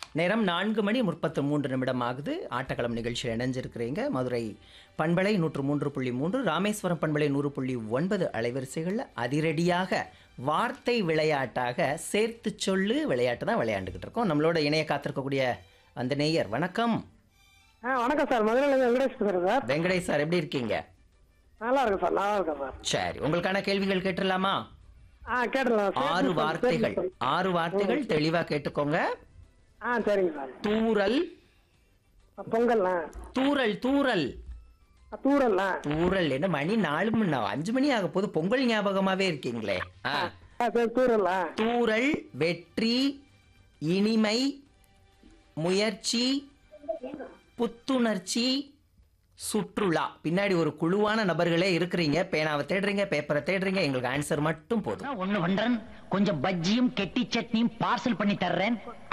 நேரம் நான்கு மணி முப்பத்து மூன்று நிமிடம் ஆகுது ஆட்டக்களம் நிகழ்ச்சியில் இணைஞ்சிருக்கிறீங்க மதுரை பண்பலை நூற்று மூன்று புள்ளி மூன்று ராமேஸ்வரம் பண்பலை நூறு புள்ளி ஒன்பது அலைவரிசைகளில் அதிரடியாக வார்த்தை விளையாட்டாக சேர்த்து சொல்லு விளையாட்டு தான் விளையாண்டுக்கிட்டு இருக்கோம் நம்மளோட இணைய காத்திருக்கக்கூடிய அந்த நேயர் வணக்கம் ஆ வணக்கம் சார் மதுரையிலேருந்து வெங்கடேஷ் பேசுகிறேன் சார் வெங்கடேஷ் சார் எப்படி இருக்கீங்க நல்லா இருக்கேன் சார் நல்லா இருக்கேன் சார் சரி உங்களுக்கான கேள்விகள் கேட்டுடலாமா ஆ கேட்டுடலாம் சார் ஆறு சரி, சார், வார்த்தைகள் சரி, சார். ஆறு வார்த்தைகள் தெளிவா கேட்டுக்கோங்க ஆ சரிங்க சார் தூறல் ஆ, பொங்கல்ண்ணா தூறல் தூறல் ஆ, தூரல்ண்ணா தூறல் என்ன மணி நாலு மணி நா- அஞ்சு மணி ஆக போது பொங்கல் ஞாபகமாவே இருக்கீங்களே ஆ. ஆ சரி தூரல்ண்ணா தூறல் வெற்றி இனிமை முயற்சி புத்துணர்ச்சி சுற்றுலா பின்னாடி ஒரு குழுவான நபர்களே இருக்கிறீங்க பேனாவை தேடுறீங்க பேப்பரை தேடுறீங்க எங்களுக்கு ஆன்சர் மட்டும் போதும் ஒண்ணு பண்றேன் கொஞ்சம் பஜ்ஜியும் கெட்டி சட்னியும் பார்சல் பண்ணி தர்றேன்